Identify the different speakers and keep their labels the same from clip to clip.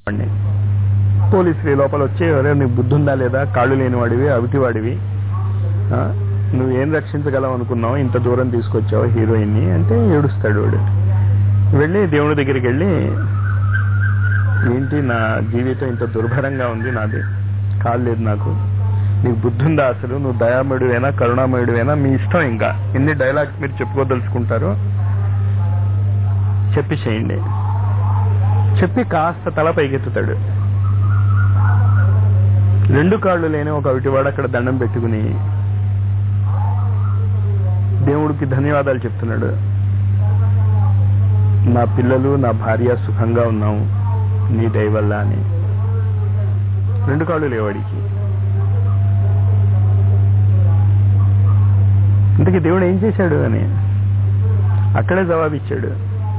Speaker 1: వాడిని పోలీసులు లోపల వచ్చి ఎవరే నీకు బుద్ధి ఉందా లేదా కాళ్ళు లేని వాడివి అవిటి వాడివి ఆ? నువ్వు ఏం రక్షించగలవు అనుకున్నావు ఇంత దూరం తీసుకొచ్చావు హీరోయిన్ని అంటే ఏడుస్తాడు వాడు వెళ్ళి దేవుడి దగ్గరికి వెళ్ళి ఏంటి నా జీవితం ఇంత దుర్భరంగా ఉంది నాది కాలు లేదు నాకు నీకు బుద్ధి ఉందా అసలు నువ్వు దయామయుడువేనా కరుణామయుడువేనా మీ ఇష్టం ఇంకా ఎన్ని డైలాగ్స్ మీరు చెప్పుకోదలుచుకుంటారో చెప్పి చేయండి చెప్పి కాస్త తల పైకెత్తుతాడు రెండు కాళ్ళు లేని ఒక అవిటివాడు అక్కడ దండం పెట్టుకుని దేవుడికి ధన్యవాదాలు చెప్తున్నాడు నా పిల్లలు నా భార్య సుఖంగా ఉన్నాము నీ దయ వల్ల అని రెండు కాళ్ళు లేవాడికి ఇంతకీ దేవుడు ఏం చేశాడు అని అక్కడే జవాబిచ్చాడు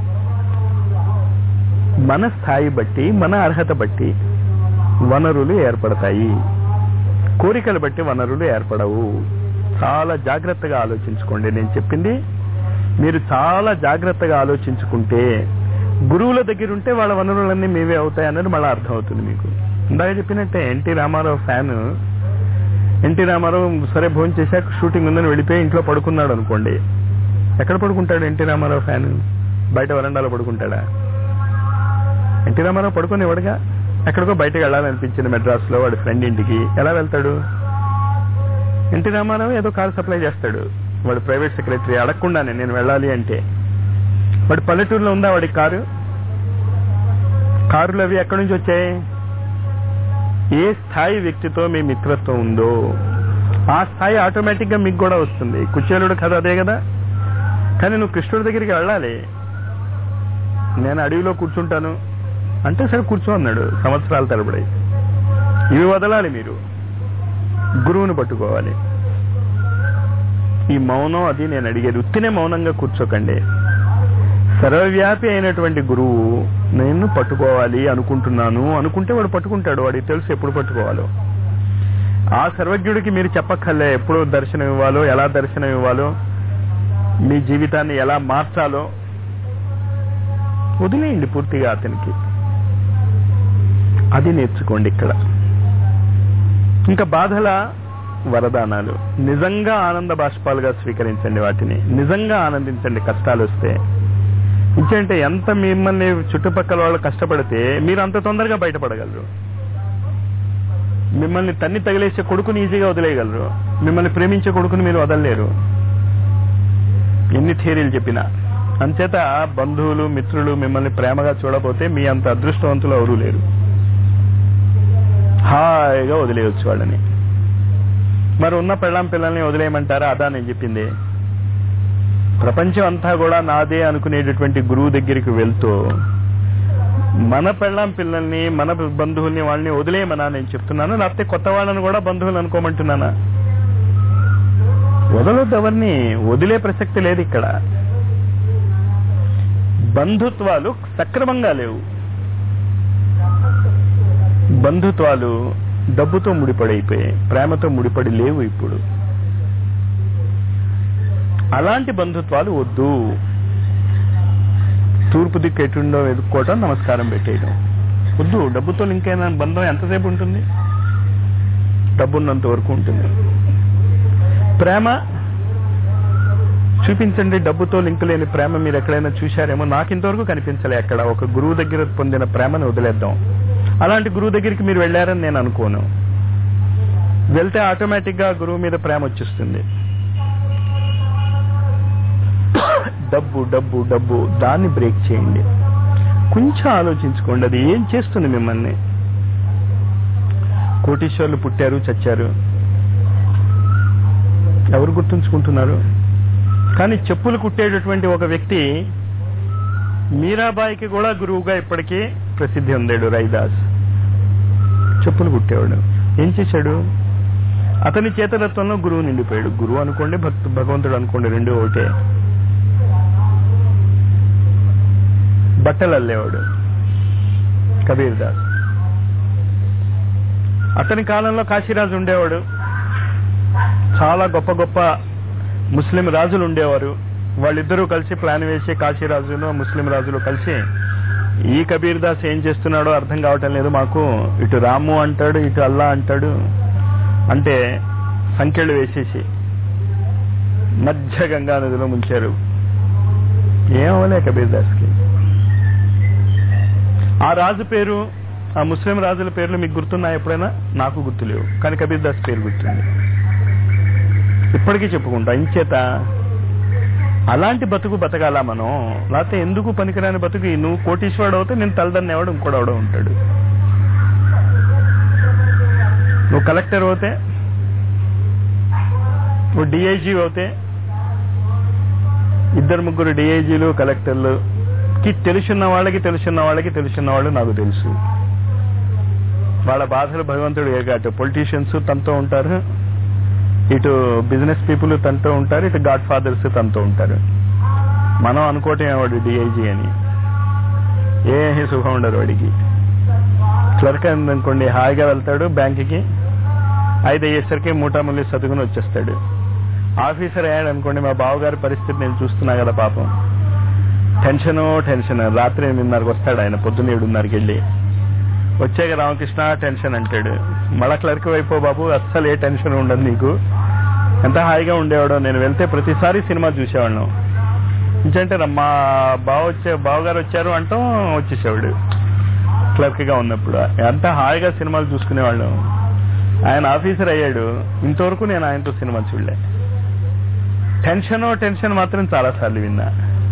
Speaker 1: మన స్థాయి బట్టి మన అర్హత బట్టి వనరులు ఏర్పడతాయి కోరికలు బట్టి వనరులు ఏర్పడవు చాలా జాగ్రత్తగా ఆలోచించుకోండి నేను చెప్పింది మీరు చాలా జాగ్రత్తగా ఆలోచించుకుంటే గురువుల దగ్గర ఉంటే వాళ్ళ వనరులన్నీ మీవే అవుతాయి అన్నది మళ్ళీ అర్థం అవుతుంది మీకు ఇందాక చెప్పినట్టే N T Rama Rao fan N T Rama Rao సరే భోజనం చేశాక షూటింగ్ ఉందని వెళ్ళిపోయి ఇంట్లో పడుకున్నాడు అనుకోండి ఎక్కడ పడుకుంటాడు ఎన్టీ రామారావు ఫ్యాన్ బయట వరండాలో పడుకుంటాడా ఎన్టీ రామారావు పడుకునేవాడుగా ఎక్కడికో బయటకు వెళ్ళాలనిపించింది మెడ్రాస్ లో వాడి ఫ్రెండ్ ఇంటికి ఎలా వెళ్తాడు ఎన్టీ రామారావు ఏదో కారు సప్లై చేస్తాడు వాడు ప్రైవేట్ సెక్రటరీ అడగకుండానే నేను వెళ్ళాలి అంటే వాడి పల్లెటూరులో ఉందా వాడి కారు కారులు అవి ఎక్కడి నుంచి వచ్చాయి ఏ స్థాయి వ్యక్తితో మీ మిత్రత్వం ఉందో ఆ స్థాయి ఆటోమేటిక్ గా మీకు కూడా వస్తుంది కుచేలుడు కథ అదే కదా కానీ నువ్వు కృష్ణుడి దగ్గరికి వెళ్ళాలి నేను అడవిలో కూర్చుంటాను అంటే సరే కూర్చో అన్నాడు సంవత్సరాల తరబడి ఇవి వదలాలి మీరు గురువుని పట్టుకోవాలి ఈ మౌనం అది నేను అడిగేది ఉత్తినే మౌనంగా కూర్చోకండి సర్వవ్యాపి అయినటువంటి గురువు నేను పట్టుకోవాలి అనుకుంటున్నాను అనుకుంటే వాడు పట్టుకుంటాడు వాడికి తెలుసు ఎప్పుడు పట్టుకోవాలో ఆ సర్వజ్ఞుడికి మీరు చెప్పక్కర్లే ఎప్పుడు దర్శనం ఇవ్వాలో ఎలా దర్శనం ఇవ్వాలో మీ జీవితాన్ని ఎలా మార్చాలో వదిలేయండి పూర్తిగా అతనికి అది నేర్చుకోండి ఇక్కడ ఇంకా బాధల వరదానాలు నిజంగా ఆనంద బాష్పాలుగా స్వీకరించండి వాటిని నిజంగా ఆనందించండి కష్టాలు వస్తే ఇంకేంటే ఎంత మిమ్మల్ని చుట్టుపక్కల వాళ్ళు కష్టపడితే మీరు అంత తొందరగా బయటపడగలరు మిమ్మల్ని తన్ని తగిలేసే కొడుకుని ఈజీగా వదిలేయగలరు మిమ్మల్ని ప్రేమించే కొడుకుని మీరు వదలలేరు ఎన్ని థియరీలు చెప్పినా అంచేత బంధువులు మిత్రులు మిమ్మల్ని ప్రేమగా చూడబోతే మీ అంత అదృష్టవంతులు ఎవరూ లేరు హాయిగా వదిలేయచ్చు వాళ్ళని మరి ఉన్న పెళ్ళాం పిల్లల్ని వదిలేయమంటారా అదా నేను చెప్పింది ప్రపంచం అంతా కూడా నాదే అనుకునేటటువంటి గురువు దగ్గరికి వెళ్తూ మన పెళ్ళాం పిల్లల్ని మన బంధువుల్ని వాళ్ళని వదిలేయమనా నేను చెప్తున్నాను లేకపోతే కొత్త వాళ్ళని కూడా బంధువులు అనుకోమంటున్నానా వదలొద్దు ఎవరిని వదిలే ప్రసక్తి లేదు ఇక్కడ బంధుత్వాలు సక్రమంగా లేవు బంధుత్వాలు డబ్బుతో ముడిపడైపోయాయి ప్రేమతో ముడిపడి లేవు ఇప్పుడు అలాంటి బంధుత్వాలు వద్దు తూర్పు దిక్కు ఎటుండో వెతుక్కోవటం నమస్కారం పెట్టేయడం వద్దు డబ్బుతో ఇంకైనా బంధం ఎంతసేపు ఉంటుంది డబ్బున్నంత వరకు ఉంటుంది ప్రేమ చూపించండి డబ్బుతో లింక్ లేని ప్రేమ మీరు ఎక్కడైనా చూశారేమో నాకు ఇంతవరకు కనిపించలే ఎక్కడ ఒక గురువు దగ్గర పొందిన ప్రేమను వదిలేద్దాం అలాంటి గురువు దగ్గరికి మీరు వెళ్ళారని నేను అనుకోను వెళ్తే ఆటోమేటిక్ గా గురువు మీద ప్రేమ వచ్చేస్తుంది డబ్బు డబ్బు డబ్బు దాన్ని బ్రేక్ చేయండి కొంచెం ఆలోచించుకోండి అది ఏం చేస్తుంది మిమ్మల్ని కోటీశ్వర్లు పుట్టారు చచ్చారు ఎవరు గుర్తుంచుకుంటున్నారు కానీ చెప్పులు కుట్టేటటువంటి ఒక వ్యక్తి మీరాబాయికి కూడా గురువుగా ఇప్పటికీ ప్రసిద్ధి ఉందాడు రైదాస్ చెప్పులు కుట్టేవాడు ఏం చేశాడు అతని చేతలత్వంలో గురువు నిండిపోయాడు గురువు అనుకోండి భక్తు భగవంతుడు అనుకోండి రెండు ఒకటే బట్టలు అల్లేవాడు కబీర్ దాస్ అతని కాలంలో కాశీరాజు ఉండేవాడు చాలా గొప్ప గొప్ప ముస్లిం రాజులు ఉండేవారు వాళ్ళిద్దరూ కలిసి ప్లాన్ వేసి కాశీరాజును ముస్లిం రాజులు కలిసి ఈ కబీర్ దాస్ ఏం చేస్తున్నాడో అర్థం కావటం లేదు మాకు ఇటు రాము అంటాడు ఇటు అల్లా అంటాడు అంటే సంఖ్యలు వేసేసి మధ్య గంగా నదిలో ముంచారు ఏమవలే కబీర్ దాస్కి ఆ రాజు పేరు ఆ ముస్లిం రాజుల పేర్లు మీకు గుర్తున్నాయి ఎప్పుడైనా నాకు గుర్తులేవు కానీ కబీర్ దాస్ పేరు గుర్తుంది ఇప్పటికీ చెప్పుకుంటా ఇంచేత అలాంటి బతుకు బతకాలా మనం లేకపోతే ఎందుకు పనికిరాని బతుకు ఈ నువ్వు కోటీశ్వరుడు అవుతే నేను తలదన్ని ఎవడు ఇంకోడవడం ఉంటాడు నువ్వు కలెక్టర్ అవుతే నువ్వు డిఐజీ అవుతే ఇద్దరు ముగ్గురు డిఐజీలు కలెక్టర్లు కి తెలుసున్న వాళ్ళకి తెలుసున్న వాళ్ళకి తెలుసున్న వాళ్ళు నాకు తెలుసు వాళ్ళ బాధలు భగవంతుడు అటు పొలిటీషియన్స్ తనతో ఉంటారు ఇటు బిజినెస్ పీపుల్ తనతో ఉంటారు ఇటు గాడ్ ఫాదర్స్ తనతో ఉంటారు మనం అనుకోవటం వాడు డిఐజీ అని ఏ సుఖం ఉండదు వాడికి క్లర్క్ అనుకోండి హాయిగా వెళ్తాడు బ్యాంకుకి ఐదు అయ్యేసరికి మూటామల్లి చదువుకుని వచ్చేస్తాడు ఆఫీసర్ అయ్యాడు అనుకోండి మా బావగారి పరిస్థితి నేను చూస్తున్నా కదా పాపం టెన్షన్ టెన్షన్ రాత్రి ఎనిమిదిన్నరకు వస్తాడు ఆయన పొద్దున్న ఏడున్నరకి వెళ్ళి వచ్చాక రామకృష్ణ టెన్షన్ అంటాడు మళ్ళా క్లర్క్ వైపు బాబు అస్సలు ఏ టెన్షన్ ఉండదు నీకు ఎంత హాయిగా ఉండేవాడో నేను వెళ్తే ప్రతిసారి సినిమా చూసేవాళ్ళం ఇంకంటే మా బావ వచ్చే బావగారు వచ్చారు అంటాం వచ్చేసేవాడు క్లర్క్ గా ఉన్నప్పుడు ఎంత హాయిగా సినిమాలు చూసుకునేవాళ్ళం ఆయన ఆఫీసర్ అయ్యాడు ఇంతవరకు నేను ఆయనతో సినిమా చూడలే టెన్షన్ టెన్షన్ మాత్రం చాలా సార్లు విన్నా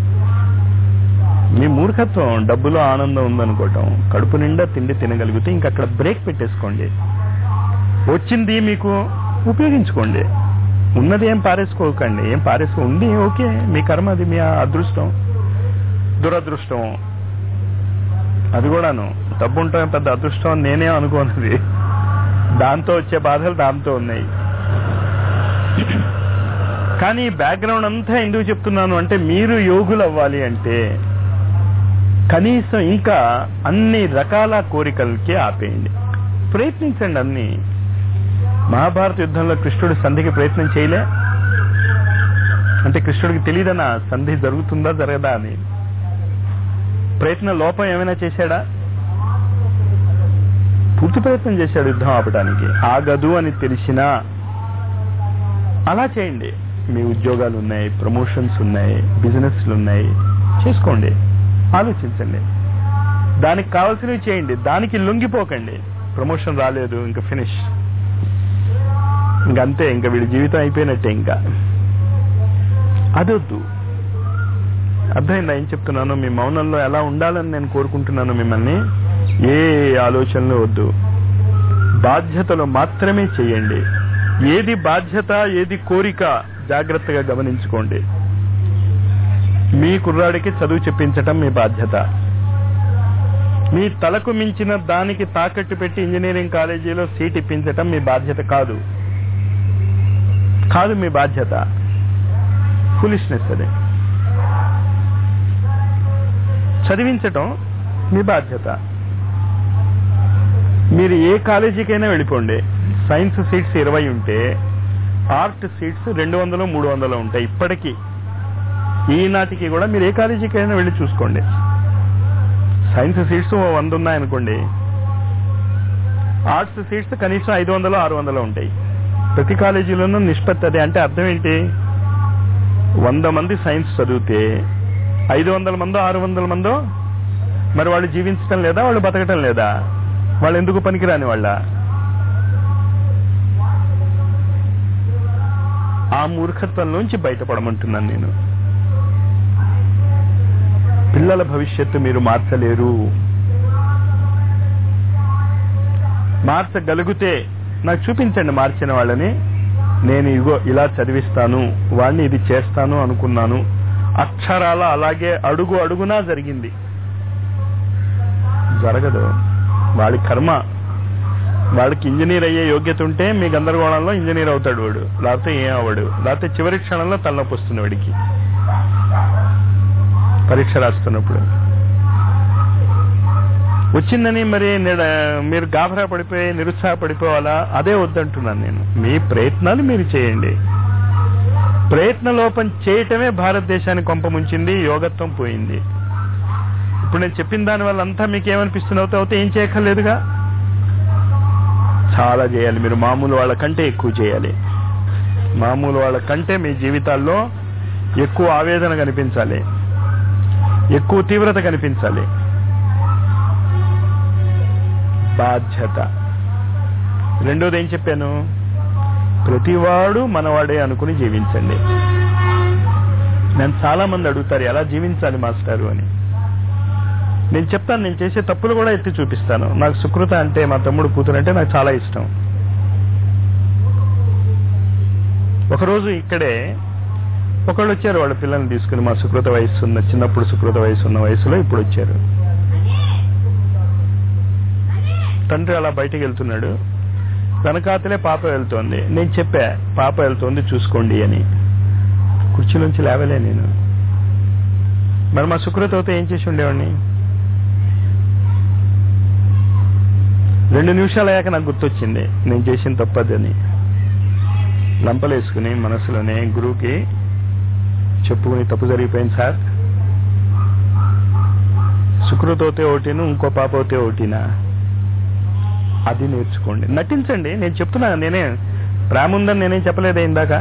Speaker 1: మీ మూర్ఖత్వం డబ్బులో ఆనందం ఉందనుకోవటం కడుపు నిండా తిండి తినగలిగితే ఇంక అక్కడ బ్రేక్ పెట్టేసుకోండి వచ్చింది మీకు ఉపయోగించుకోండి ఉన్నది ఏం పారేసుకోకండి ఏం పారేసుకో ఉంది ఓకే మీ కర్మ అది మీ అదృష్టం దురదృష్టం అది కూడాను డబ్బు ఉంటాం పెద్ద అదృష్టం అని నేనే అనుకోనది దాంతో వచ్చే బాధలు దాంతో ఉన్నాయి కానీ బ్యాక్గ్రౌండ్ అంతా ఎందుకు చెప్తున్నాను అంటే మీరు యోగులు అవ్వాలి అంటే కనీసం ఇంకా అన్ని రకాల కోరికలకి ఆపేయండి ప్రయత్నించండి అన్ని మహాభారత యుద్ధంలో కృష్ణుడు సంధికి ప్రయత్నం చేయలే అంటే కృష్ణుడికి తెలియదనా సంధి జరుగుతుందా జరగదా అని ప్రయత్న లోపం ఏమైనా చేశాడా పూర్తి ప్రయత్నం చేశాడు యుద్ధం ఆపడానికి ఆగదు అని తెలిసినా అలా చేయండి మీ ఉద్యోగాలు ఉన్నాయి ప్రమోషన్స్ ఉన్నాయి బిజినెస్లు ఉన్నాయి చేసుకోండి ఆలోచించండి దానికి కావాల్సినవి చేయండి దానికి లొంగిపోకండి ప్రమోషన్ రాలేదు ఇంకా ఫినిష్ ఇంకంతే ఇంకా వీడి జీవితం అయిపోయినట్టే ఇంకా అదొద్దు అర్థమైందా ఏం చెప్తున్నాను మీ మౌనంలో ఎలా ఉండాలని నేను కోరుకుంటున్నాను మిమ్మల్ని ఏ ఆలోచనలు వద్దు బాధ్యతలు మాత్రమే చేయండి ఏది బాధ్యత ఏది కోరిక జాగ్రత్తగా గమనించుకోండి మీ కుర్రాడికి చదువు చెప్పించటం మీ బాధ్యత మీ తలకు మించిన దానికి తాకట్టు పెట్టి ఇంజనీరింగ్ కాలేజీలో సీట్ ఇప్పించటం మీ బాధ్యత కాదు కాదు మీ బాధ్యత ఫులిష్నెస్ అది చదివించటం మీ బాధ్యత మీరు ఏ కాలేజీకైనా వెళ్ళిపోండి సైన్స్ సీట్స్ ఇరవై ఉంటే ఆర్ట్ సీట్స్ రెండు వందలు మూడు వందలు ఉంటాయి ఇప్పటికీ ఈనాటికి కూడా మీరు ఏ కాలేజీకైనా వెళ్ళి చూసుకోండి సైన్స్ సీట్స్ వంద ఉన్నాయనుకోండి ఆర్ట్స్ సీట్స్ కనీసం ఐదు వందలు ఆరు వందలు ఉంటాయి ప్రతి కాలేజీలోనూ నిష్పత్తి అదే అంటే అర్థం ఏంటి వంద మంది సైన్స్ చదివితే ఐదు వందల మందో ఆరు వందల మందో మరి వాళ్ళు జీవించటం లేదా వాళ్ళు బతకటం లేదా వాళ్ళు ఎందుకు పనికిరాని వాళ్ళ ఆ మూర్ఖత్వంలోంచి బయటపడమంటున్నాను నేను పిల్లల భవిష్యత్తు మీరు మార్చలేరు మార్చగలిగితే నాకు చూపించండి మార్చిన వాళ్ళని నేను ఇగో ఇలా చదివిస్తాను వాడిని ఇది చేస్తాను అనుకున్నాను అక్షరాల అలాగే అడుగు అడుగునా జరిగింది జరగదు వాడి కర్మ వాడికి ఇంజనీర్ అయ్యే యోగ్యత ఉంటే మీ గందరగోళంలో ఇంజనీర్ అవుతాడు వాడు లేకపోతే ఏం అవ్వడు లేకపోతే చివరి క్షణంలో తలనొప్పి వస్తుంది వాడికి పరీక్ష రాస్తున్నప్పుడు వచ్చిందని మరి నిడ- మీరు గాభరా పడిపోయి నిరుత్సాహపడిపోవాలా అదే వద్దంటున్నాను నేను మీ ప్రయత్నాలు మీరు చేయండి ప్రయత్న లోపం చేయటమే భారతదేశాన్ని కొంపముంచింది యోగత్వం పోయింది ఇప్పుడు నేను చెప్పిన దాని వల్ల అంతా మీకు ఏమనిపిస్తుంది అవుతా అవుతే ఏం చేయక్కర్లేదుగా చాలా చేయాలి మీరు మామూలు వాళ్ళ కంటే ఎక్కువ చేయాలి మామూలు వాళ్ళ కంటే మీ జీవితాల్లో ఎక్కువ ఆవేదన కనిపించాలి ఎక్కువ తీవ్రత కనిపించాలి బాధ్యత రెండోది ఏం చెప్పాను ప్రతివాడు మనవాడే అనుకుని జీవించండి నేను చాలా మంది అడుగుతారు ఎలా జీవించాలి మాస్టారు అని నేను చెప్తాను నేను చేసే తప్పులు కూడా ఎత్తి చూపిస్తాను నాకు సుకృత అంటే మా తమ్ముడు కూతురు అంటే నాకు చాలా ఇష్టం ఒకరోజు ఇక్కడే ఒకళ్ళు వచ్చారు వాళ్ళ పిల్లల్ని తీసుకుని మా సుకృత వయసు ఉన్న చిన్నప్పుడు సుకృత వయసు ఉన్న వయసులో ఇప్పుడు వచ్చారు తండ్రి అలా బయటికి వెళ్తున్నాడు వెనకాతలే పాప వెళ్తోంది నేను చెప్పా పాప వెళ్తోంది చూసుకోండి అని కుర్చీలోంచి లేవలే నేను మరి మా సుకృత అయితే ఏం చేసి ఉండేవాడిని రెండు నిమిషాలు అయ్యాక నాకు గుర్తొచ్చింది నేను చేసిన తప్పదని లంపలేసుకుని మనసులోనే గురువుకి చెప్పుకుని తప్పు జరిగిపోయింది సార్ సుకృతోతే ఒకటిను ఇంకో పాప అవుతే ఒకటినా అది నేర్చుకోండి నటించండి నేను చెప్తున్నా నేనే ప్రేమ ఉందని నేనేం చెప్పలేదే ఇందాక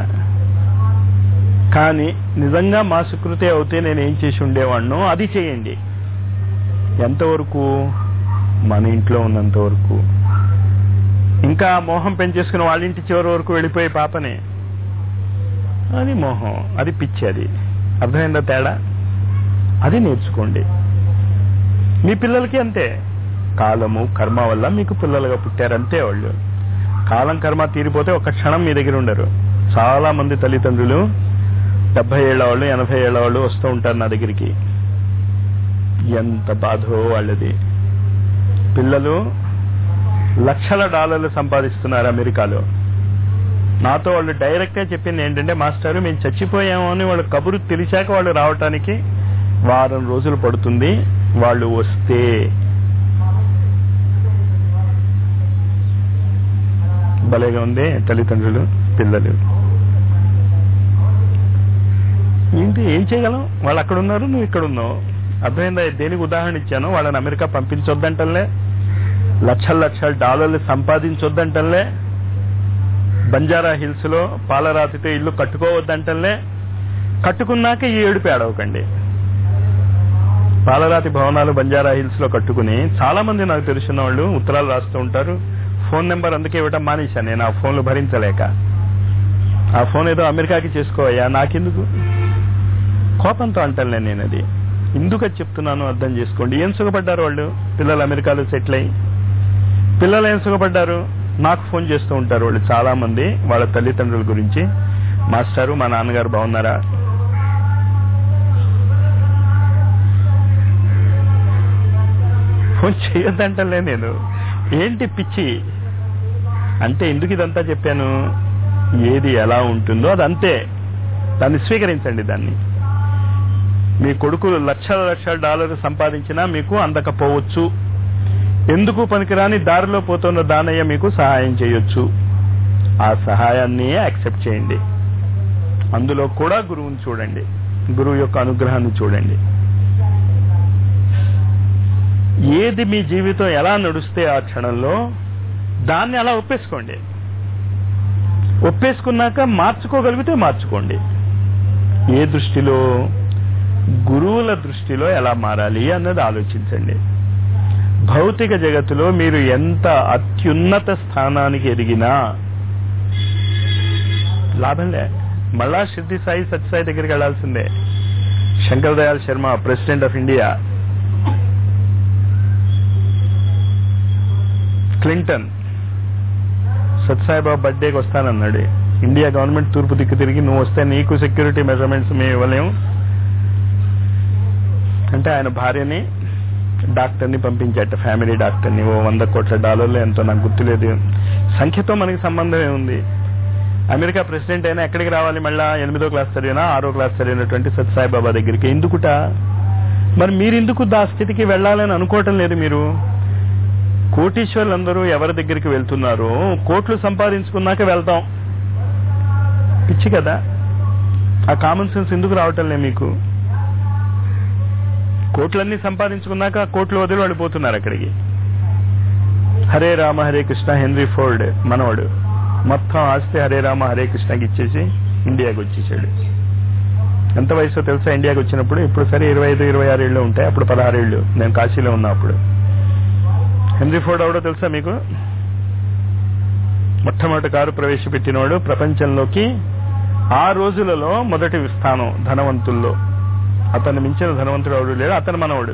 Speaker 1: కానీ నిజంగా మా సుకృతి అవుతే నేను ఏం చేసి ఉండేవాడినో అది చేయండి ఎంతవరకు మన ఇంట్లో ఉన్నంత వరకు ఇంకా మోహం పెంచేసుకుని వాళ్ళ ఇంటి చివరి వరకు వెళ్ళిపోయే పాపనే అది మోహం అది పిచ్చి అది అర్థమైందా తేడా అది నేర్చుకోండి మీ పిల్లలకి అంతే కాలము కర్మ వల్ల మీకు పిల్లలుగా పుట్టారు అంతే వాళ్ళు కాలం కర్మ తీరిపోతే ఒక క్షణం మీ దగ్గర ఉండరు చాలా మంది తల్లిదండ్రులు డెబ్బై ఏళ్ల వాళ్ళు ఎనభై ఏళ్ల వాళ్ళు వస్తూ ఉంటారు నా దగ్గరికి ఎంత బాధో వాళ్ళది పిల్లలు లక్షల డాలర్లు సంపాదిస్తున్నారు అమెరికాలో నాతో వాళ్ళు డైరెక్ట్ గా చెప్పింది ఏంటంటే మాస్టర్ మేము చచ్చిపోయాము అని వాళ్ళ కబురు తెలిసాక వాళ్ళు రావటానికి వారం రోజులు పడుతుంది వాళ్ళు వస్తే భలేగా ఉంది తల్లిదండ్రులు పిల్లలు ఏంటి ఏం చేయగలం వాళ్ళు అక్కడ ఉన్నారు నువ్వు ఇక్కడ ఉన్నావు అర్థమైందా దేనికి ఉదాహరణ ఇచ్చాను వాళ్ళని అమెరికా పంపించొద్దంటలే లక్షల లక్షల డాలర్లు సంపాదించొద్దంటలే బంజారా హిల్స్ లో పాలరాతితో ఇల్లు కట్టుకోవద్దంటలే కట్టుకున్నాక ఈ ఏడుపు ఏడవకండి పాలరాతి భవనాలు బంజారా హిల్స్ లో కట్టుకుని చాలా మంది నాకు తెలిసిన వాళ్ళు ఉత్తరాలు రాస్తూ ఉంటారు ఫోన్ నెంబర్ అందుకే ఇవ్వటం మానేశాను నేను ఆ ఫోన్లు భరించలేక ఆ ఫోన్ ఏదో అమెరికాకి చేసుకోవయ్యా నాకెందుకు కోపంతో అంటాను నేను అది ఎందుకు అది చెప్తున్నాను అర్థం చేసుకోండి ఏం సుఖపడ్డారు వాళ్ళు పిల్లలు అమెరికాలో సెటిల్ అయ్యి పిల్లలు ఏం సుఖపడ్డారు నాకు ఫోన్ చేస్తూ ఉంటారు వాళ్ళు చాలా మంది వాళ్ళ తల్లిదండ్రుల గురించి మాస్టారు మా నాన్నగారు బాగున్నారా ఫోన్ చేయొద్దంటలే నేను ఏంటి పిచ్చి అంటే ఎందుకు ఇదంతా చెప్పాను ఏది ఎలా ఉంటుందో అది అంతే దాన్ని స్వీకరించండి దాన్ని మీ కొడుకు లక్షల లక్షల డాలర్లు సంపాదించినా మీకు అందకపోవచ్చు ఎందుకు పనికిరాని దారిలో పోతున్న దానయ్య మీకు సహాయం చేయొచ్చు ఆ సహాయాన్ని యాక్సెప్ట్ చేయండి అందులో కూడా గురువుని చూడండి గురువు యొక్క అనుగ్రహాన్ని చూడండి ఏది మీ జీవితం ఎలా నడుస్తే ఆ క్షణంలో దాన్ని అలా ఒప్పేసుకోండి ఒప్పేసుకున్నాక మార్చుకోగలిగితే మార్చుకోండి ఏ దృష్టిలో గురువుల దృష్టిలో ఎలా మారాలి అన్నది ఆలోచించండి భౌతిక జగత్తులో మీరు ఎంత అత్యున్నత స్థానానికి ఎదిగినా లాభంలే మళ్ళా సిద్ధి సాయి సత్యసాయి దగ్గరికి వెళ్లాల్సిందే Shankar Dayal Sharma president of India Clinton Sathya Sai Baba బర్త్డేకి వస్తానన్నాడు ఇండియా గవర్నమెంట్ తూర్పు దిక్కు తిరిగి నువ్వు వస్తే నీకు సెక్యూరిటీ మెజర్మెంట్స్ మేము ఇవ్వలేము అంటే ఆయన భార్యని డాక్టర్ని పంపించట ఫ్యామిలీ డాక్టర్ని ఓ వంద కోట్ల డాలర్లు ఎంతో నాకు గుర్తులేదు సంఖ్యతో మనకి సంబంధం ఏముంది అమెరికా ప్రెసిడెంట్ అయినా ఎక్కడికి రావాలి మళ్ళా ఎనిమిదో క్లాస్ చదివినా ఆరో క్లాస్ చదివినటువంటి సత్సాయిబాబా దగ్గరికి ఎందుకుట మరి మీరు ఎందుకు దా స్థితికి వెళ్ళాలని అనుకోవటం లేదు మీరు కోటీశ్వర్లందరూ ఎవరి దగ్గరికి వెళ్తున్నారో కోట్లు సంపాదించుకున్నాక వెళ్తాం పిచ్చి కదా ఆ కామన్ సెన్స్ ఎందుకు రావటం లే మీకు కోట్లన్నీ సంపాదించుకున్నాక ఆ కోట్లు వదిలి వెళ్ళిపోతున్నారు అక్కడికి హరే రామ హరే కృష్ణ హెన్రీ ఫోర్డ్ మనవడు మొత్తం ఆస్తి హరే రామ హరే కృష్ణకి ఇచ్చేసి ఇండియాకి వచ్చేసాడు ఎంత వయసు తెలుసా ఇండియాకి వచ్చినప్పుడు ఇప్పుడు సరే ఇరవై ఐదు ఇరవై ఆరు ఏళ్ళు ఉంటాయి అప్పుడు పదహారు ఏళ్ళు నేను కాశీలో ఉన్నా అప్పుడు హెన్రీ ఫోర్డ్ అవడో తెలుసా మీకు మొట్టమొదటి కారు ప్రవేశపెట్టినవాడు ప్రపంచంలోకి ఆ రోజులలో మొదటి స్థానం ధనవంతుల్లో అతన్ని మించిన ధనవంతుడు ఎవడు లేడు అతను మనవడు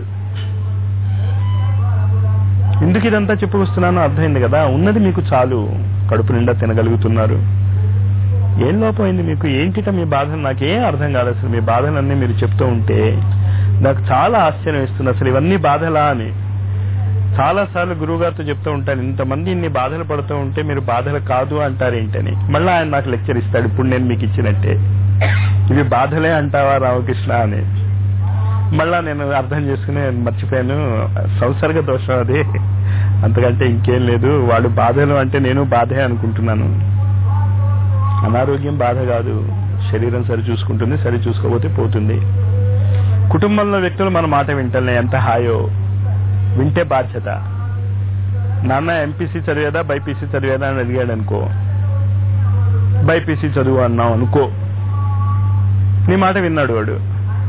Speaker 1: ఎందుకు ఇదంతా చెప్పుకొస్తున్నానో అర్థమైంది కదా ఉన్నది మీకు చాలు కడుపు నిండా తినగలుగుతున్నారు ఏం లోపమైంది మీకు ఏంటిట మీ బాధలు నాకేం అర్థం కాదు అసలు మీ బాధలన్నీ మీరు చెప్తూ ఉంటే నాకు చాలా ఆశ్చర్యం ఇస్తుంది అసలు ఇవన్నీ బాధలా అని చాలా సార్లు గురువు గారితో చెప్తూ ఉంటాను ఇంతమంది ఇన్ని బాధలు పడుతూ ఉంటే మీరు బాధలు కాదు అంటారు ఏంటని మళ్ళీ ఆయన నాకు లెక్చర్ ఇస్తాడు ఇప్పుడు నేను మీకు ఇచ్చినట్టే ఇవి బాధలే అంటావా రామకృష్ణ అని మళ్ళా నేను అర్థం చేసుకుని మర్చిపోయాను సంసర్గ దోషం అది అంతకంటే ఇంకేం లేదు వాడు బాధలు అంటే నేను బాధే అనుకుంటున్నాను అనారోగ్యం బాధ కాదు శరీరం సరి చూసుకుంటుంది సరి చూసుకోకపోతే పోతుంది కుటుంబంలో వ్యక్తులు మన మాట వింటలే ఎంత హాయో వింటే బాధ్యత నాన్న ఎంపీసీ చదివేదా బైపీసీ చదివేదా అని అడిగాడు అనుకో బైపీసీ చదువు అన్నావు అనుకో నీ మాట విన్నాడు వాడు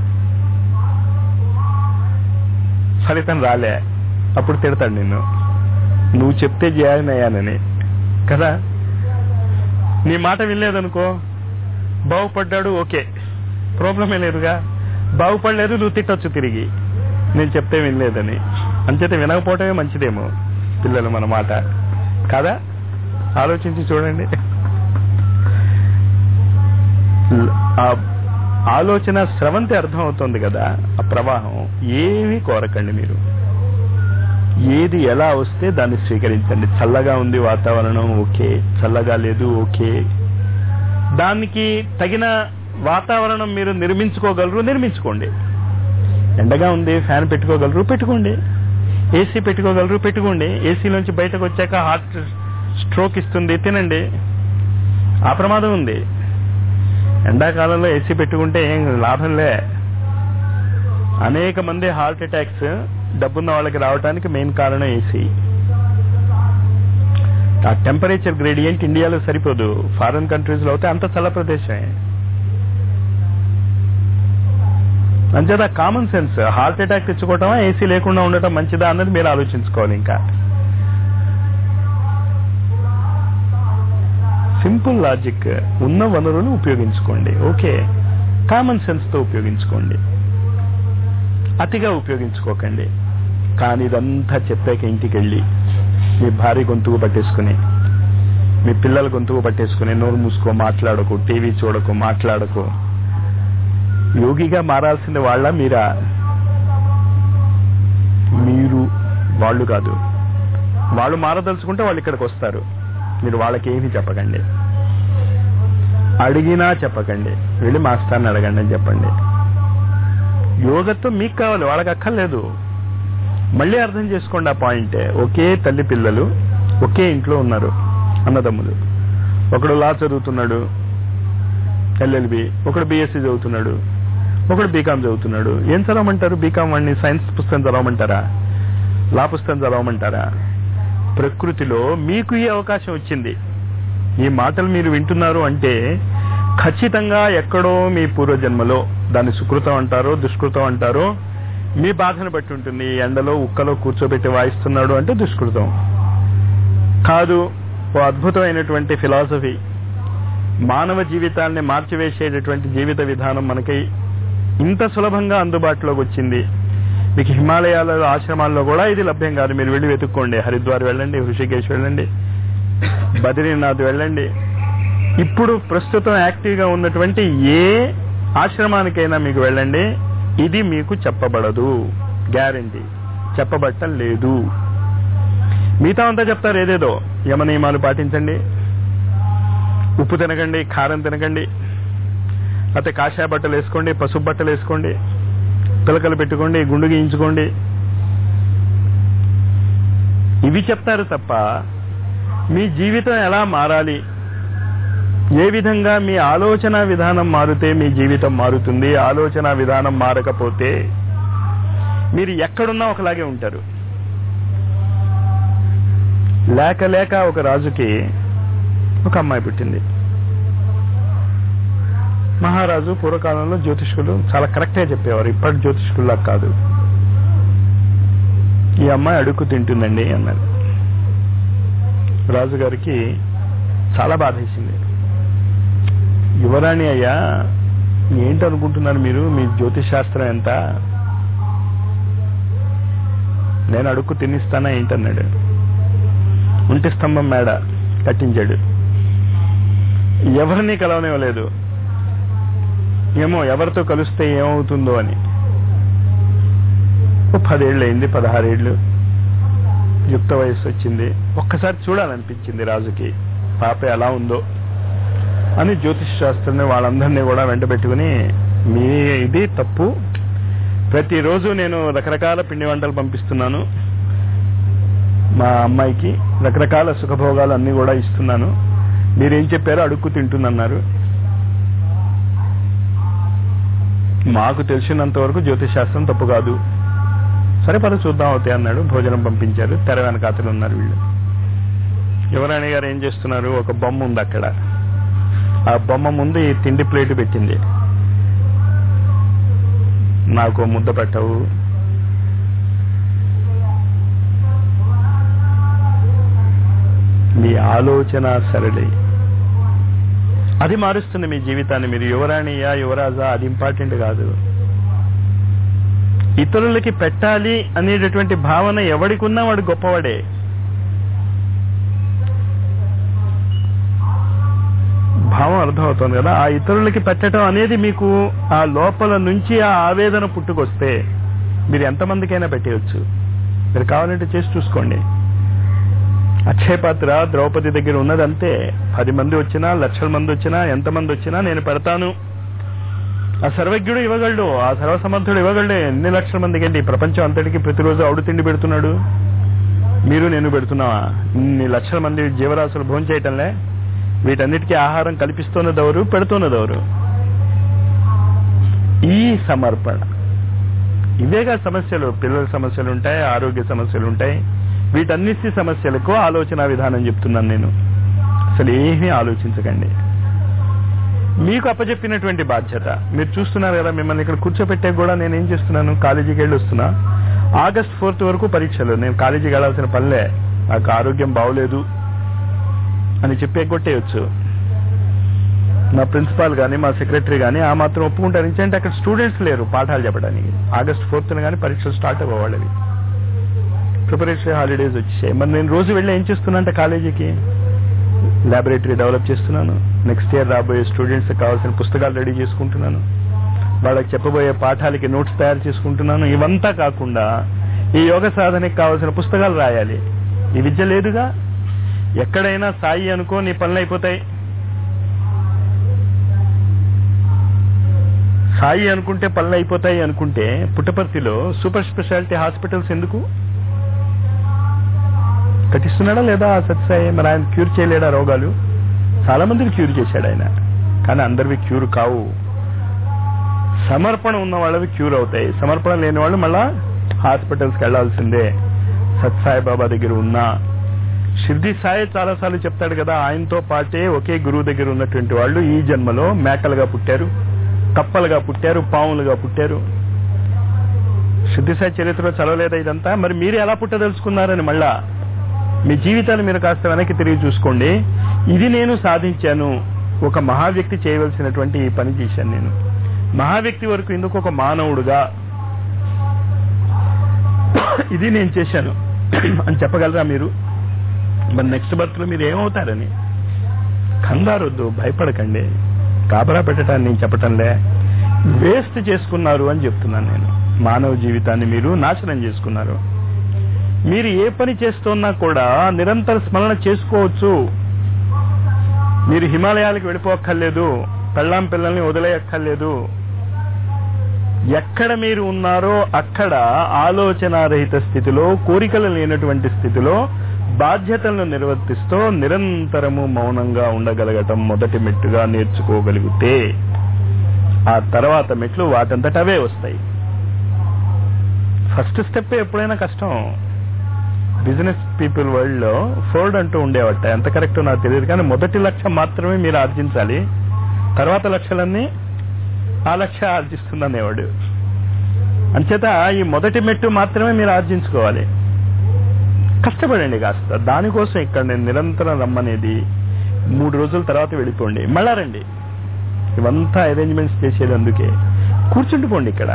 Speaker 1: ఫలితం రాలే అప్పుడు తిడతాడు నిన్ను నువ్వు చెప్తే జాయిన్ అయ్యానని కదా నీ మాట వినలేదనుకో బాగుపడ్డాడు ఓకే ప్రాబ్లమే లేదుగా బాగుపడలేదు నువ్వు తిట్టొచ్చు తిరిగి నేను చెప్తే వినలేదని అంచేత వినకపోవటమే మంచిదేమో పిల్లలు మన మాట కాదా ఆలోచించి చూడండి ఆ ఆలోచన స్రవంతి అర్థం అవుతుంది కదా ఆ ప్రవాహం ఏమీ కోరకండి మీరు ఏది ఎలా వస్తే దాన్ని స్వీకరించండి చల్లగా ఉంది వాతావరణం ఓకే చల్లగా లేదు ఓకే దానికి తగిన వాతావరణం మీరు నిర్మించుకోగలరు నిర్మించుకోండి ఎండగా ఉంది ఫ్యాన్ పెట్టుకోగలరు పెట్టుకోండి ఏసీ పెట్టుకోగలరు పెట్టుకోండి ఏసీలోంచి బయటకు వచ్చాక హార్ట్ స్ట్రోక్ ఇస్తుంది తినండి ఆ ప్రమాదం ఉంది ఎండాకాలంలో ఏసీ పెట్టుకుంటే ఏం లాభంలే అనేక మంది హార్ట్ అటాక్స్ డబ్బున్న వాళ్ళకి రావడానికి మెయిన్ కారణం ఏసీ ఆ టెంపరేచర్ గ్రేడియంట్ ఇండియాలో సరిపోదు ఫారెన్ కంట్రీస్ లో అయితే అంత చల్ల ప్రదేశమే అంచేత కామన్ సెన్స్ హార్ట్ అటాక్ తెచ్చుకోవటమా ఏసీ లేకుండా ఉండటం మంచిదా అన్నది మీరు ఆలోచించుకోవాలి ఇంకా సింపుల్ లాజిక్ ఉన్న వనరులు ఉపయోగించుకోండి ఓకే కామన్ సెన్స్ తో ఉపయోగించుకోండి అతిగా ఉపయోగించుకోకండి కానీ ఇదంతా చెప్పాక ఇంటికి వెళ్ళి మీ భార్య గొంతుకు పట్టేసుకుని మీ పిల్లల గొంతుకు పట్టేసుకుని నోరు మూసుకో మాట్లాడకు టీవీ చూడకు మాట్లాడకు యోగిగా మారాల్సింది వాళ్ళ మీరా మీరు వాళ్ళు కాదు వాళ్ళు మారదలుచుకుంటే వాళ్ళు ఇక్కడికి వస్తారు మీరు వాళ్ళకి ఏమీ చెప్పకండి అడిగినా చెప్పకండి వెళ్ళి మాస్టర్ని అడగండి అని చెప్పండి యోగత్వం మీకు కావాలి వాళ్ళకి అక్కర్లేదు మళ్ళీ అర్థం చేసుకోండి ఆ పాయింటే ఒకే తల్లి పిల్లలు ఒకే ఇంట్లో ఉన్నారు అన్నదమ్ములు ఒకడు లా చదువుతున్నాడు ఎల్ఎల్బి ఒకడు బీఎస్సీ చదువుతున్నాడు ఒకడు బీకామ్ చదువుతున్నాడు ఏం చదవమంటారు బీకామ్ వాడిని సైన్స్ పుస్తకం చదవమంటారా లా పుస్తకం చదవమంటారా ప్రకృతిలో మీకు ఈ అవకాశం వచ్చింది ఈ మాటలు మీరు వింటున్నారు అంటే ఖచ్చితంగా ఎక్కడో మీ పూర్వజన్మలో దాన్ని సుకృతం అంటారో దుష్కృతం అంటారో మీ బాధను బట్టి ఉంటుంది ఈ ఎండలో ఉక్కలో కూర్చోబెట్టి వాయిస్తున్నాడు అంటే దుష్కృతం కాదు ఓ అద్భుతమైనటువంటి ఫిలాసఫీ మానవ జీవితాన్ని మార్చివేసేటటువంటి జీవిత విధానం మనకి ఇంత సులభంగా అందుబాటులోకి వచ్చింది మీకు హిమాలయాల ఆశ్రమాల్లో కూడా ఇది లభ్యం కాదు మీరు వెళ్ళి వెతుక్కోండి హరిద్వార్ వెళ్ళండి హృషికేశ్ వెళ్ళండి బద్రీనాథ్ వెళ్ళండి ఇప్పుడు ప్రస్తుతం యాక్టివ్ గా ఉన్నటువంటి ఏ ఆశ్రమానికైనా మీకు వెళ్ళండి ఇది మీకు చెప్పబడదు గ్యారంటీ చెప్పబట్టం లేదు మిగతా అంతా చెప్తారు ఏదేదో యమ నియమాలు పాటించండి ఉప్పు తినకండి కారం తినకండి లేకపోతే కాషాయ బట్టలు వేసుకోండి పసుపు బట్టలు వేసుకోండి పిలకలు పెట్టుకోండి గుండు గీయించుకోండి ఇవి చెప్తారు తప్ప మీ జీవితం ఎలా మారాలి ఏ విధంగా మీ ఆలోచన విధానం మారితే మీ జీవితం మారుతుంది ఆలోచన విధానం మారకపోతే మీరు ఎక్కడున్నా ఒకలాగే ఉంటారు లేక లేక ఒక రాజుకి ఒక అమ్మాయి పుట్టింది మహారాజు పూర్వకాలంలో జ్యోతిష్కులు చాలా కరెక్ట్గా చెప్పేవారు ఇప్పటి జ్యోతిష్కుల్లా కాదు ఈ అమ్మాయి అడుక్కు తింటుందండి అన్నారు రాజుగారికి చాలా బాధేసింది యువరాణి అయ్యా ఏంటనుకుంటున్నారు మీరు మీ జ్యోతిష్ శాస్త్రం ఎంత నేను అడుక్కు తినిస్తానా ఏంటన్నాడు ఉంటి స్తంభం మేడ కట్టించాడు ఎవరిని కలవనివ్వలేదు ఏమో ఎవరితో కలిస్తే ఏమవుతుందో అని ఓ పదేళ్ళు అయింది పదహారేళ్ళు యుక్త వయస్సు వచ్చింది ఒక్కసారి చూడాలనిపించింది రాజుకి పాప ఎలా ఉందో అని జ్యోతిష్ శాస్త్రాన్ని వాళ్ళందరినీ కూడా వెంట పెట్టుకుని మీ ఇది తప్పు ప్రతిరోజు నేను రకరకాల పిండి వంటలు పంపిస్తున్నాను మా అమ్మాయికి రకరకాల సుఖభోగాలు అన్ని కూడా ఇస్తున్నాను మీరేం చెప్పారో అడుక్కు తింటుందన్నారు మాకు తెలిసినంత వరకు జ్యోతిష్ శాస్త్రం తప్పు కాదు సరే పద చూద్దాం అవుతాయి అన్నాడు భోజనం పంపించారు తెర వెనకాతలు ఉన్నారు వీళ్ళు యువరాణి గారు ఏం చేస్తున్నారు ఒక బొమ్మ ఉంది అక్కడ ఆ బొమ్మ ముందు ఈ తిండి ప్లేట్ పెట్టింది నాకు ముద్ద పెట్టవు మీ ఆలోచన సరళి అది మారుస్తుంది మీ జీవితాన్ని మీరు యువరాణియా యువరాజా అది ఇంపార్టెంట్ కాదు ఇతరులకి పెట్టాలి అనేటటువంటి భావన ఎవడికున్నా వాడు గొప్పవాడే భావం అర్థమవుతుంది కదా ఆ ఇతరులకి పెట్టడం అనేది మీకు ఆ లోపల నుంచి ఆ ఆవేదన పుట్టుకొస్తే మీరు ఎంతమందికైనా పెట్టేయచ్చు మీరు కావాలంటే చేసి చూసుకోండి అక్షయ పాత్ర ద్రౌపది దగ్గర ఉన్నదంతే పది మంది వచ్చినా లక్షల మంది వచ్చినా ఎంతమంది వచ్చినా నేను పెడతాను ఆ సర్వజ్ఞుడు ఇవ్వగలడు ఆ సర్వసమర్థుడు ఇవ్వగలడు ఎన్ని లక్షల మందికి అండి ప్రపంచం అంతటికి ప్రతిరోజు అవుడు తిండి పెడుతున్నాడు మీరు నేను పెడుతున్నావా ఇన్ని లక్షల మంది జీవరాశులు భోజనం చేయటంలే వీటన్నిటికీ ఆహారం కల్పిస్తున్నదెవరు పెడుతున్నదెవరు ఈ సమర్పణ ఇవేగా సమస్యలు పిల్లల సమస్యలు ఉంటాయి ఆరోగ్య సమస్యలు ఉంటాయి వీటన్నిటి సమస్యలకు ఆలోచన విధానం చెప్తున్నాను నేను అసలు ఏమీ ఆలోచించకండి మీకు అప్పచెప్పినటువంటి బాధ్యత మీరు చూస్తున్నారు కదా మిమ్మల్ని ఇక్కడ కూర్చోపెట్టే కూడా నేను ఏం చేస్తున్నాను కాలేజీకి వెళ్ళి వస్తున్నా ఆగస్ట్ ఫోర్త్ వరకు పరీక్షలు నేను కాలేజీకి వెళ్ళాల్సిన పనిలే నాకు ఆరోగ్యం బాగోలేదు అని చెప్పి ఎగ్గొట్టేయచ్చు మా ప్రిన్సిపాల్ కానీ మా సెక్రటరీ కానీ ఆ మాత్రం ఒప్పుకుంటారు ఎందుకంటే అక్కడ స్టూడెంట్స్ లేరు పాఠాలు చెప్పడానికి ఆగస్ట్ ఫోర్త్ కానీ పరీక్షలు స్టార్ట్ అవ్వవాళ్ళవి ప్రిపరేటరీ హాలిడేస్ వచ్చాయి మరి నేను రోజు వెళ్ళి ఏం చేస్తున్నా అంటే కాలేజీకి ల్యాబొరేటరీ డెవలప్ చేస్తున్నాను నెక్స్ట్ ఇయర్ రాబోయే స్టూడెంట్స్ కావాల్సిన పుస్తకాలు రెడీ చేసుకుంటున్నాను వాళ్ళకి చెప్పబోయే పాఠాలకి నోట్స్ తయారు చేసుకుంటున్నాను ఇవంతా కాకుండా ఈ యోగ సాధనకి కావాల్సిన పుస్తకాలు రాయాలి ఈ విద్య లేదుగా ఎక్కడైనా సాయి అనుకో నీ పనులు అయిపోతాయి సాయి అనుకుంటే పనులు అయిపోతాయి అనుకుంటే పుట్టపర్తిలో సూపర్ స్పెషాలిటీ హాస్పిటల్స్ ఎందుకు కట్టిస్తున్నాడా లేదా ఆ సత్యసాయి మరి ఆయన క్యూర్ చేయలేడా రోగాలు చాలా మందిని క్యూర్ చేశాడు ఆయన కానీ అందరివి క్యూర్ కావు సమర్పణ ఉన్న వాళ్ళవి క్యూర్ అవుతాయి సమర్పణ లేని వాళ్ళు మళ్ళా హాస్పిటల్స్కి వెళ్లాల్సిందే సత్సాయి బాబా దగ్గర ఉన్నా షిర్ది సాయి చాలాసార్లు చెప్తాడు కదా ఆయనతో పాటే ఒకే గురువు దగ్గర ఉన్నటువంటి వాళ్ళు ఈ జన్మలో మేకలుగా పుట్టారు కప్పలుగా పుట్టారు పాములుగా పుట్టారు షిర్ది సాయి చరిత్రలో చదవలేదా ఇదంతా మరి మీరు ఎలా పుట్టదలుచుకున్నారని మళ్ళా మీ జీవితాన్ని మీరు కాస్త వెనక్కి తిరిగి చూసుకోండి ఇది నేను సాధించాను ఒక మహావ్యక్తి చేయవలసినటువంటి ఈ పని చేశాను నేను మహావ్యక్తి వరకు ఎందుకు ఒక మానవుడుగా ఇది నేను చేశాను అని చెప్పగలరా మీరు మరి నెక్స్ట్ బర్త్ లో మీరు ఏమవుతారని కంగారొద్దు భయపడకండి కాబరా పెట్టడానికి నేను చెప్పటంలే వేస్ట్ చేసుకున్నారు అని చెప్తున్నాను నేను మానవ జీవితాన్ని మీరు నాశనం చేసుకున్నారు మీరు ఏ పని చేస్తున్నా కూడా నిరంతర స్మరణ చేసుకోవచ్చు మీరు హిమాలయాలకు వెళ్ళిపోక్కర్లేదు పెళ్ళాం పిల్లల్ని వదిలేయక్కర్లేదు ఎక్కడ మీరు ఉన్నారో అక్కడ ఆలోచనారహిత స్థితిలో కోరికలు లేనటువంటి స్థితిలో బాధ్యతలను నిర్వర్తిస్తూ నిరంతరము మౌనంగా ఉండగలగటం మొదటి మెట్టుగా నేర్చుకోగలిగితే ఆ తర్వాత మెట్లు వాటంతట అవే వస్తాయి ఫస్ట్ స్టెప్ ఎప్పుడైనా కష్టం బిజినెస్ పీపుల్ వరల్డ్ లో ఫోర్డ్ అంటూ ఉండేవట ఎంత కరెక్ట్ నాకు తెలియదు కానీ మొదటి లక్ష్యం మాత్రమే మీరు ఆర్జించాలి తర్వాత లక్ష్యాలన్నీ ఆ లక్ష్యం ఆర్జిస్తుందనేవాడు అంచేత ఈ మొదటి మెట్టు మాత్రమే మీరు ఆర్జించుకోవాలి కష్టపడండి కాస్త దానికోసం ఇక్కడ నేను నిరంతరం రమ్మనేది మూడు రోజుల తర్వాత వెళ్ళిపోండి మళ్ళా రండి ఇవంతా అరేంజ్మెంట్స్ చేసేది అందుకే కూర్చుండిపోండి ఇక్కడ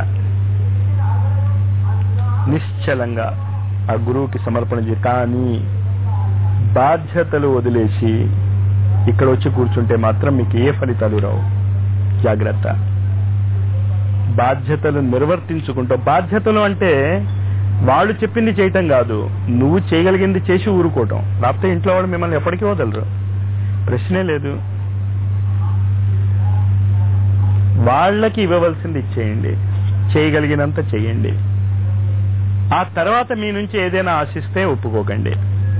Speaker 1: నిశ్చలంగా ఆ గురువుకి సమర్పణ చేసి కానీ బాధ్యతలు వదిలేసి ఇక్కడ వచ్చి కూర్చుంటే మాత్రం మీకు ఏ ఫలితాలు రావు జాగ్రత్త బాధ్యతలు నిర్వర్తించుకుంటూ బాధ్యతలు అంటే వాళ్ళు చెప్పింది చేయటం కాదు నువ్వు చేయగలిగింది చేసి ఊరుకోవటం లేకపోతే ఇంట్లో వాళ్ళు మిమ్మల్ని ఎప్పటికీ వదలరు ప్రశ్నే లేదు వాళ్ళకి ఇవ్వవలసింది ఇచ్చేయండి చేయగలిగినంత చేయండి ఆ తర్వాత మీ నుంచి ఏదైనా ఆశిస్తే ఒప్పుకోకండి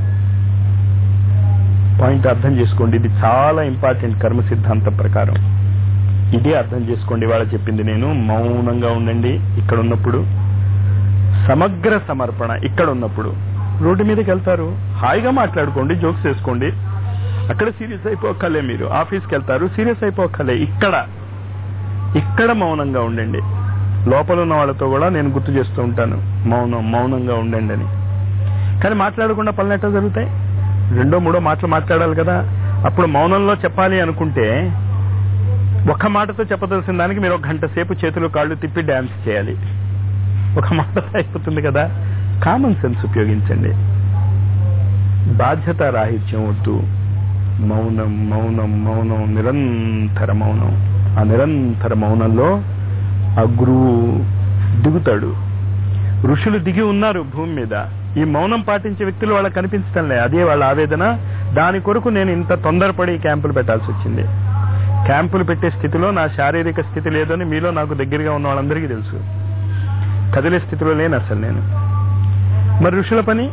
Speaker 1: పాయింట్ అర్థం చేసుకోండి ఇది చాలా ఇంపార్టెంట్ కర్మ సిద్ధాంతం ప్రకారం ఇదే అర్థం చేసుకోండి వాళ్ళ చెప్పింది నేను మౌనంగా ఉండండి ఇక్కడ ఉన్నప్పుడు సమగ్ర సమర్పణ ఇక్కడ ఉన్నప్పుడు రోడ్డు మీదకి వెళ్తారు హాయిగా మాట్లాడుకోండి జోక్స్ వేసుకోండి అక్కడ సీరియస్ అయిపోకలే మీరు ఆఫీస్కి వెళ్తారు సీరియస్ అయిపోకలే ఇక్కడ ఇక్కడ మౌనంగా ఉండండి లోపల ఉన్న వాళ్ళతో కూడా నేను గుర్తు చేస్తూ ఉంటాను మౌనం మౌనంగా ఉండండి అని కానీ మాట్లాడకుండా పనులు ఎట్లా జరుగుతాయి రెండో మూడో మాటలు మాట్లాడాలి కదా అప్పుడు మౌనంలో చెప్పాలి అనుకుంటే ఒక్క మాటతో చెప్పదలసిన దానికి మీరు ఒక గంట సేపు చేతులు కాళ్ళు తిప్పి డాన్స్ చేయాలి ఒక మాటతో అయిపోతుంది కదా కామన్ సెన్స్ ఉపయోగించండి బాధ్యత రాహిత్యం వద్దు మౌనం మౌనం మౌనం నిరంతర మౌనం ఆ నిరంతర మౌనంలో ఆ గురువు దిగుతాడు ఋషులు దిగి ఉన్నారు భూమి మీద ఈ మౌనం పాటించే వ్యక్తులు వాళ్ళకి కనిపించడం లే అదే వాళ్ళ ఆవేదన దాని కొరకు నేను ఇంత తొందరపడి క్యాంపులు పెట్టాల్సి వచ్చింది క్యాంపులు పెట్టే స్థితిలో నా శారీరక స్థితి లేదని మీలో నాకు దగ్గరగా ఉన్న వాళ్ళందరికీ తెలుసు కదిలే స్థితిలో లేను అసలు నేను మరి ఋషుల పని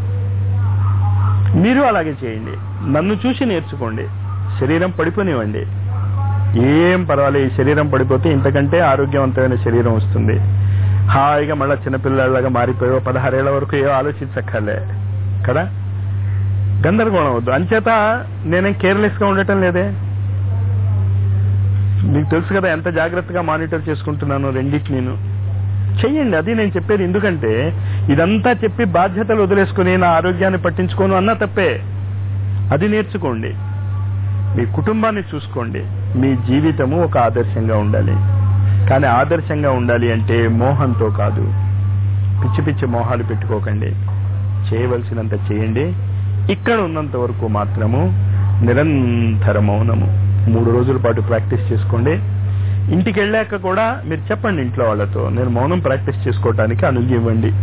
Speaker 1: మీరు అలాగే చేయండి నన్ను చూసి నేర్చుకోండి శరీరం పడిపోనివ్వండి ఏం పర్వాలేదు ఈ శరీరం పడిపోతే ఇంతకంటే ఆరోగ్యవంతమైన శరీరం వస్తుంది హాయిగా మళ్ళా చిన్నపిల్లలాగా మారిపోయో పదహారేళ్ల వరకు ఏవో ఆలోచించక్కర్లే కదా గందరగోళం వద్దు అంచేత నేనేం కేర్లెస్ గా ఉండటం లేదే మీకు తెలుసు కదా ఎంత జాగ్రత్తగా మానిటర్ చేసుకుంటున్నాను రెండింటి నేను చెయ్యండి అది నేను చెప్పేది ఎందుకంటే ఇదంతా చెప్పి బాధ్యతలు వదిలేసుకుని నా ఆరోగ్యాన్ని పట్టించుకోను అన్నా తప్పే అది నేర్చుకోండి మీ కుటుంబాన్ని చూసుకోండి మీ జీవితము ఒక ఆదర్శంగా ఉండాలి కానీ ఆదర్శంగా ఉండాలి అంటే మోహంతో కాదు పిచ్చి పిచ్చి మోహాలు పెట్టుకోకండి చేయవలసినంత చేయండి ఇక్కడ ఉన్నంత వరకు మాత్రము నిరంతర మౌనము మూడు రోజుల పాటు ప్రాక్టీస్ చేసుకోండి ఇంటికి వెళ్ళాక కూడా మీరు చెప్పండి ఇంట్లో వాళ్ళతో నేను మౌనం ప్రాక్టీస్ చేసుకోవటానికి అనుజ్ఞ ఇవ్వండి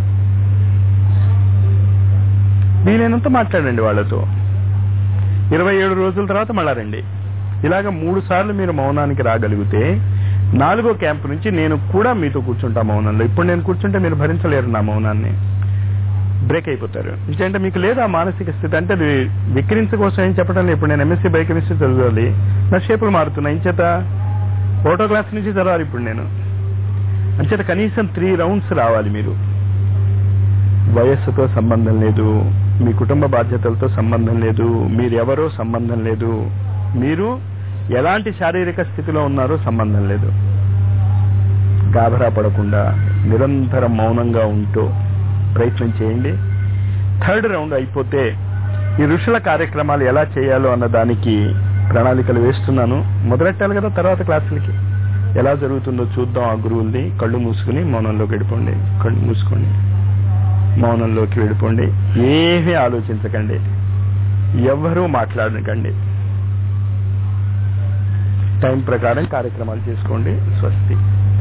Speaker 1: నేనేనంత మాట్లాడండి వాళ్ళతో ఇరవై ఏడు రోజుల తర్వాత మళ్ళా రండి ఇలాగ మూడు సార్లు మీరు మౌనానికి రాగలిగితే నాలుగో క్యాంప్ నుంచి నేను కూడా మీతో కూర్చుంటా మౌనంలో ఇప్పుడు నేను కూర్చుంటే మీరు భరించలేరు నా మౌనాన్ని బ్రేక్ అయిపోతారు ఎందుకంటే మీకు లేదా మానసిక స్థితి అంటే అది విక్రించ కోసం ఏం చెప్పడం లేదు ఇప్పుడు నేను ఎంఎస్సీ బైకెమిస్ట్రీ చదవాలి నా షేపులు మారుతున్నాయి ఇంచేత ఫోటో క్లాస్ నుంచి చదవాలి ఇప్పుడు నేను అంచేత కనీసం త్రీ రౌండ్స్ రావాలి మీరు వయస్సుతో సంబంధం లేదు మీ కుటుంబ బాధ్యతలతో సంబంధం లేదు మీరెవరో సంబంధం లేదు మీరు ఎలాంటి శారీరక స్థితిలో ఉన్నారో సంబంధం లేదు గాభరా పడకుండా నిరంతరం మౌనంగా ఉంటూ ప్రయత్నం చేయండి థర్డ్ రౌండ్ అయిపోతే ఈ ఋషుల కార్యక్రమాలు ఎలా చేయాలో అన్న దానికి ప్రణాళికలు వేస్తున్నాను మొదలెట్టాలి కదా తర్వాత క్లాసులకి ఎలా జరుగుతుందో చూద్దాం ఆ గురువుల్ని కళ్ళు మూసుకుని మౌనంలోకి వెళ్ళిపోండి కళ్ళు మూసుకోండి మౌనంలోకి వెళ్ళిపోండి ఏమీ ఆలోచించకండి ఎవ్వరూ మాట్లాడకండి టైం ప్రకారం కార్యక్రమాలు చేసుకోండి స్వస్తి